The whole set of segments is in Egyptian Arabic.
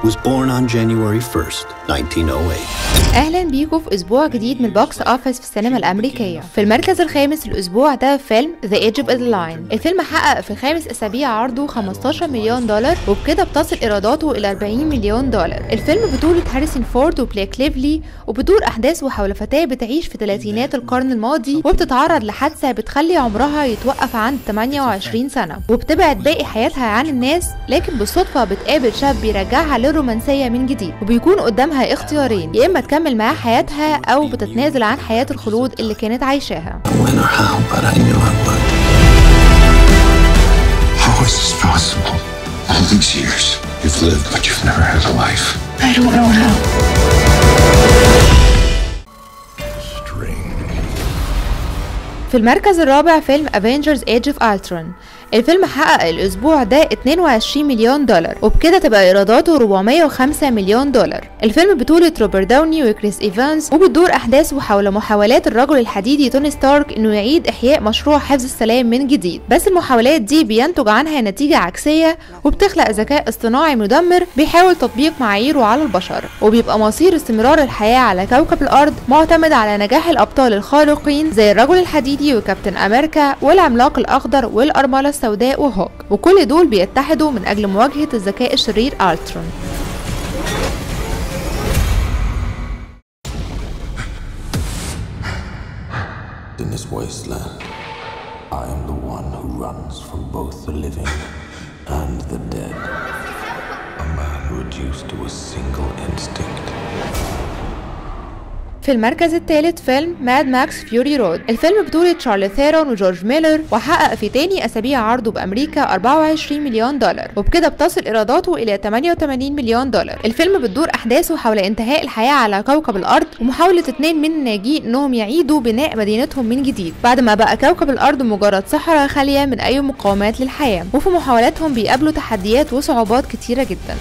was born on January 1st, 1908. اهلا بيكم في اسبوع جديد من البوكس اوفيس في السينما الامريكيه في المركز الخامس الاسبوع ده فيلم ذا ايدج اوف ذا لاين الفيلم حقق في خامس اسابيع عرضه 15 مليون دولار وبكده بتصل ايراداته الى 40 مليون دولار الفيلم بطوله هاريسون فورد وبليك ليفلي وبتدور احداثه حول فتاه بتعيش في ثلاثينات القرن الماضي وبتتعرض لحادثه بتخلي عمرها يتوقف عند 28 سنه وبتبعد باقي حياتها عن الناس لكن بالصدفه بتقابل شاب بيرجعها للرومانسيه من جديد وبيكون قدامها اختيارين يا اما تكمل معاه حياتها او بتتنازل عن حياه الخلود اللي كانت عايشاها When or how, but I knew I would. How is this possible? All these years, you've lived, but you've never had a life. I don't know how. Strange. في المركز الرابع فيلم Avengers Age of Ultron الفيلم حقق الأسبوع ده 22 مليون دولار وبكده تبقى إيراداته 405 مليون دولار الفيلم بطولة روبرت داوني وكريس إيفانز وبتدور أحداثه حول محاولات الرجل الحديدي توني ستارك إنه يعيد إحياء مشروع حفظ السلام من جديد بس المحاولات دي بينتج عنها نتيجة عكسية وبتخلق ذكاء اصطناعي مدمر بيحاول تطبيق معاييره على البشر وبيبقى مصير استمرار الحياة على كوكب الأرض معتمد على نجاح الأبطال الخارقين زي الرجل الحديدي وكابتن أمريكا والعملاق الأخضر والأرملة السوداء وهوك وكل دول بيتحدوا من أجل مواجهة الذكاء الشرير ألترون In this wasteland, I am the one who runs from both the living and the dead. A man reduced to a single instinct. في المركز الثالث فيلم ماد ماكس فيوري رود الفيلم بطولة شارل ثيرون وجورج ميلر وحقق في تاني أسابيع عرضه بأمريكا 24 مليون دولار وبكده بتصل إيراداته إلى 88 مليون دولار الفيلم بتدور أحداثه حول انتهاء الحياة على كوكب الأرض ومحاولة اتنين من الناجين إنهم يعيدوا بناء مدينتهم من جديد بعد ما بقى كوكب الأرض مجرد صحراء خالية من أي مقاومات للحياة وفي محاولاتهم بيقابلوا تحديات وصعوبات كتيرة جدا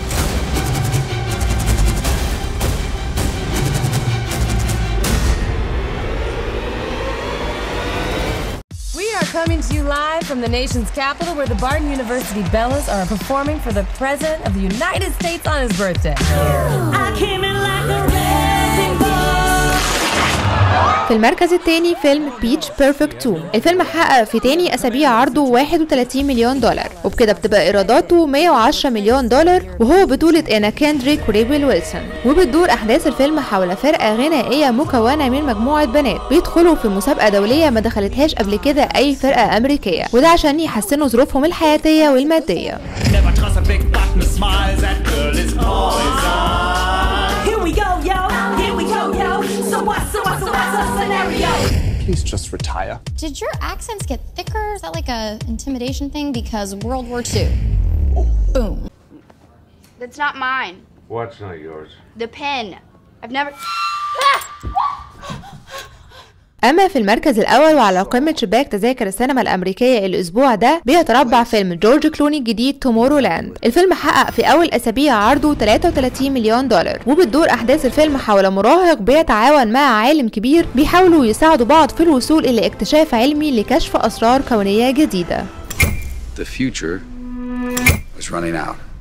We are coming to you live from the nation's capital where the Barton University Bellas are performing for the President of the United States on his birthday. I came in like a wrecking ball. في المركز الثاني فيلم بيتش بيرفكت 2 الفيلم حقق في تاني اسابيع عرضه 31 مليون دولار وبكده بتبقى ايراداته 110 مليون دولار وهو بطولة انا كاندريك وريبل ويلسون وبتدور احداث الفيلم حول فرقة غنائية مكونة من مجموعة بنات بيدخلوا في مسابقة دولية ما دخلتهاش قبل كده اي فرقة امريكية وده عشان يحسنوا ظروفهم الحياتية والمادية Never trust a big button smile. That girl is poison. Here we go, yo. Here we go, yo. So what? So what? So what's the scenario? Please just retire. Did your accents get thicker? Is that like a intimidation thing? Because World War II. Boom. That's not mine. What's not yours? The pen. I've never. اما في المركز الاول وعلى قمه شباك تذاكر السينما الامريكيه الاسبوع ده بيتربع فيلم جورج كلوني الجديد تومورو لاند الفيلم حقق في اول اسابيع عرضه 33 مليون دولار وبتدور احداث الفيلم حول مراهق بيتعاون مع عالم كبير بيحاولوا يساعدوا بعض في الوصول الى اكتشاف علمي لكشف اسرار كونيه جديده The future was running out.